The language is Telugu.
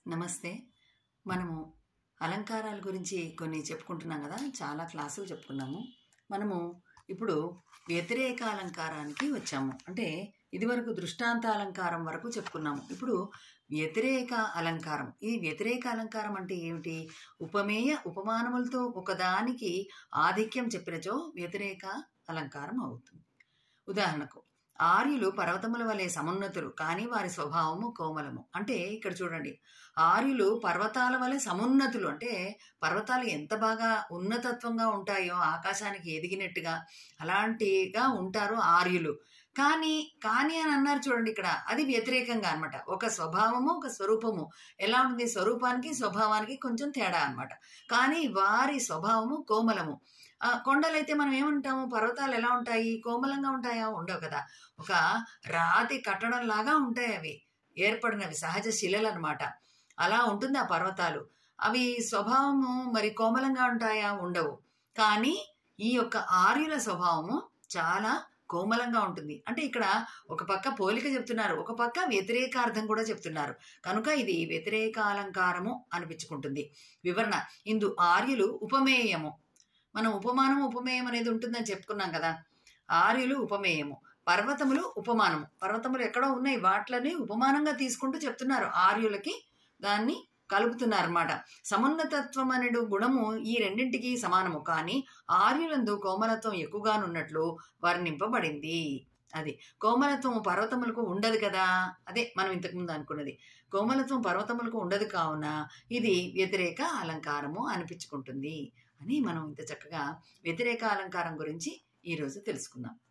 నమస్తే మనము అలంకారాల గురించి కొన్ని చెప్పుకుంటున్నాం కదా చాలా క్లాసులు చెప్పుకున్నాము మనము ఇప్పుడు వ్యతిరేక అలంకారానికి వచ్చాము అంటే ఇదివరకు దృష్టాంత అలంకారం వరకు చెప్పుకున్నాము ఇప్పుడు వ్యతిరేక అలంకారం ఈ వ్యతిరేక అలంకారం అంటే ఏమిటి ఉపమేయ ఉపమానములతో ఒకదానికి ఆధిక్యం చెప్పినచో వ్యతిరేక అలంకారం అవుతుంది ఉదాహరణకు ఆర్యులు పర్వతముల వలె సమున్నతులు కానీ వారి స్వభావము కోమలము అంటే ఇక్కడ చూడండి ఆర్యులు పర్వతాల వలె సమున్నతులు అంటే పర్వతాలు ఎంత బాగా ఉన్నతత్వంగా ఉంటాయో ఆకాశానికి ఎదిగినట్టుగా అలాంటిగా ఉంటారు ఆర్యులు కానీ కానీ అని అన్నారు చూడండి ఇక్కడ అది వ్యతిరేకంగా అనమాట ఒక స్వభావము ఒక స్వరూపము ఎలా ఉంటుంది స్వరూపానికి స్వభావానికి కొంచెం తేడా అనమాట కానీ వారి స్వభావము కోమలము ఆ కొండలైతే మనం ఏమంటాము పర్వతాలు ఎలా ఉంటాయి కోమలంగా ఉంటాయా ఉండవు కదా ఒక రాతి కట్టడం లాగా ఉంటాయి అవి ఏర్పడినవి సహజ శిలలు అనమాట అలా ఉంటుంది ఆ పర్వతాలు అవి స్వభావము మరి కోమలంగా ఉంటాయా ఉండవు కానీ ఈ యొక్క ఆర్యుల స్వభావము చాలా కోమలంగా ఉంటుంది అంటే ఇక్కడ ఒక పక్క పోలిక చెప్తున్నారు ఒక పక్క వ్యతిరేకార్థం కూడా చెప్తున్నారు కనుక ఇది వ్యతిరేక అలంకారము అనిపించుకుంటుంది వివరణ ఇందు ఆర్యులు ఉపమేయము మనం ఉపమానం ఉపమేయం అనేది ఉంటుందని చెప్పుకున్నాం కదా ఆర్యులు ఉపమేయము పర్వతములు ఉపమానము పర్వతములు ఎక్కడో ఉన్నాయి వాటిని ఉపమానంగా తీసుకుంటూ చెప్తున్నారు ఆర్యులకి దాన్ని కలుపుతున్నారన్నమాట సమున్నతత్వం అనే గుణము ఈ రెండింటికి సమానము కానీ ఆర్యులందు కోమలత్వం ఎక్కువగానున్నట్లు వర్ణింపబడింది అది కోమలత్వం పర్వతములకు ఉండదు కదా అదే మనం ఇంతకుముందు అనుకున్నది కోమలత్వం పర్వతములకు ఉండదు కావున ఇది వ్యతిరేక అలంకారము అనిపించుకుంటుంది అని మనం ఇంత చక్కగా వ్యతిరేక అలంకారం గురించి ఈరోజు తెలుసుకుందాం